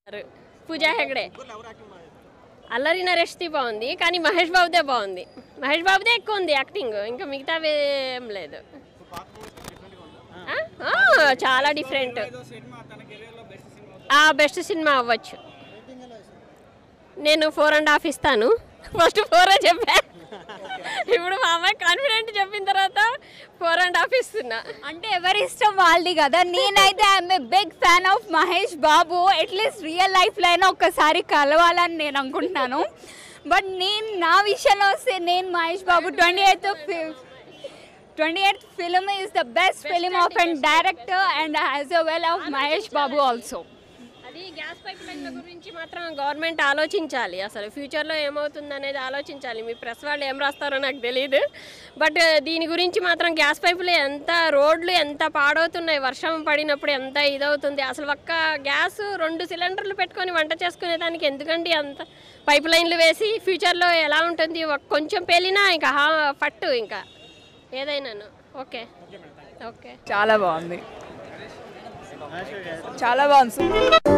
పూజా హెగడే అల్లరి నరేష్ది బాగుంది కానీ మహేష్ బాబుదే బాగుంది మహేష్ బాబుదే ఎక్కువ ఉంది యాక్టింగ్ ఇంకా మిగతావి ఏం లేదు ఆ? ఆ, చాలా డిఫరెంట్ బెస్ట్ సినిమా అవ్వచ్చు నేను ఫోర్ అండ్ హాఫ్ ఇస్తాను ఫస్ట్ ఫోర్ చెప్పా ఇప్పుడు మా అమ్మాయి కాన్ఫిడెంట్ చెప్పిన తర్వాత ఫోర్ అండ్ హాఫ్ ఇస్తున్నా అంటే ఎవరి ఇష్టం వాళ్ళది కదా నేనైతే I'm a big fan of Mahesh Babu at least real లైఫ్లో అయినా ఒక్కసారి కలవాలని నేను అనుకుంటున్నాను బట్ నేను నా విషయంలో వస్తే నేను Mahesh Babu twenty eighth twenty eighth film is the best film of and director and as a well of Mahesh Babu also అది గ్యాస్ పైప్ లైన్ల గురించి మాత్రం గవర్నమెంట్ ఆలోచించాలి అసలు ఫ్యూచర్లో ఏమవుతుంది అనేది ఆలోచించాలి మీ ప్రెస్ వాళ్ళు ఏం రాస్తారో నాకు తెలియదు బట్ దీని గురించి మాత్రం గ్యాస్ పైపులు ఎంత రోడ్లు ఎంత పాడవుతున్నాయి వర్షం పడినప్పుడు ఎంత ఇదవుతుంది అసలు ఒక్క గ్యాస్ రెండు సిలిండర్లు పెట్టుకొని వంట చేసుకునే దానికి ఎందుకండి అంత పైప్ లైన్లు వేసి ఫ్యూచర్లో ఎలా ఉంటుంది ఒక్- కొంచెం పేలినా ఇంకా హా ఫట్టు ఇంకా ఏదైనాను ఓకే ఓకే చాలా బాగుంది చాలా బాగుంది